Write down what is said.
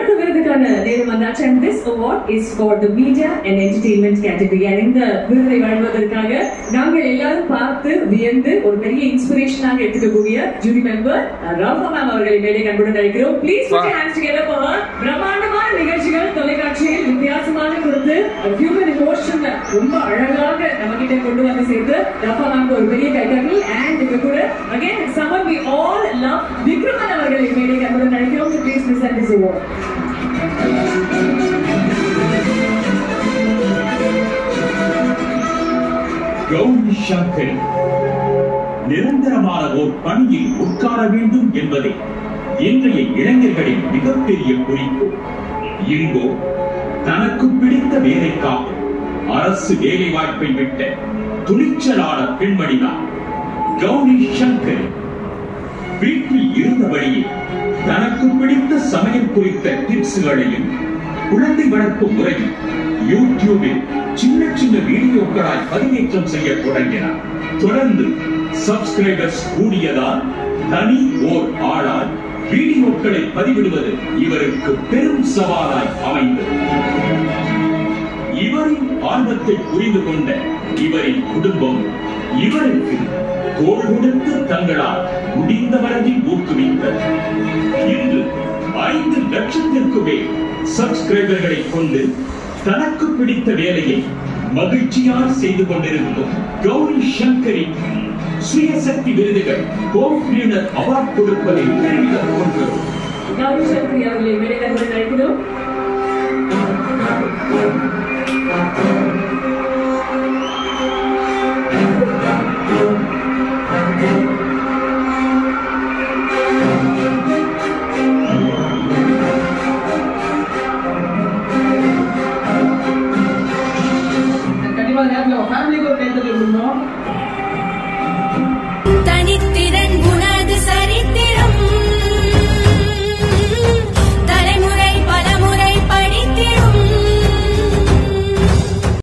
அடுத்த விருதுக்கான நேரம் வந்தாச்சு and this award is for the media and entertainment category and இந்த விருதை வழங்குவதற்காக நாங்கள் எல்லாரும் பார்த்து வியந்து ஒரு பெரிய இன்ஸ்பிரேஷனாக எடுத்துக்கக்கூடிய ஜூரி மெம்பர் ராஃபா மேம் அவர்களை மேலே கண்புடன் அழைக்கிறோம் please put your hands together for her பிரம்மாண்டமான நிகழ்ச்சிகள் தொலைக்காட்சியில் வித்தியாசமான கொடுத்து ஹியூமன் இமோஷன் ரொம்ப அழகாக நம்ம கிட்ட கொண்டு வந்து சேர்த்து ராஃபா மேம் ஒரு பெரிய கைத்தட்டல் அண்ட் இங்க கூட again it's someone we all love Vikraman அவர்களை மேலே கண்புடன் அழைக்கிறோம் to please present this award Gowri Sankari நிரந்தரமான ஓர் பணியில் உட்கார வேண்டும் என்பதே இன்றைய இளைஞர்களின் மிகப்பெரிய குறிப்பு இங்கோ தனக்கு பிடித்த வேலைக்காக அரசு வேலை வாய்ப்பை விட்ட துணிச்சலான பெண்மணிதான் கௌரி சங்கரி வீட்டில் இருந்தபடியே தனக்கு பிடித்த சமையல் குறித்த டிப்ஸ்களையும் குழந்தை வளர்ப்பு முறையும் யூடியூபில் சின்ன சின்ன வீடியோக்களாய் பதிவேற்றம் செய்ய தொடங்கினார் தொடர்ந்து சப்ஸ்கிரைபர்ஸ் கூடியதால் தனி ஓர் ஆளால் வீடியோக்களை பதிவிடுவது இவருக்கு பெரும் சவாலாய் அமைந்தது இவரின் ஆர்வத்தை புரிந்து கொண்ட இவரின் குடும்பம் இவருக்கு தோள் கொடுத்து தங்களால் முடிந்த வரையில் ஊக்குவித்தது இன்று ஐந்து லட்சத்திற்கு மேல் சப்ஸ்கிரைபர்களை கொண்டு தனக்கு பிடித்த வேலையை மகிழ்ச்சியால் செய்து கொண்டிருக்கும் கௌரி சங்கரி சுயசக்தி விருதுகள் கோவினர் அவார்ட் கொடுப்பதில் பெருமிதம் கொள்கிறோம் கௌரி சங்கரி அவர்களை மேலே கண்புடன் அழைக்கிறோம் கண்டிப்பா நேரத்தில் ஃபேமிலிக்கு ஒரு கைத்தறி கொடுக்கணும்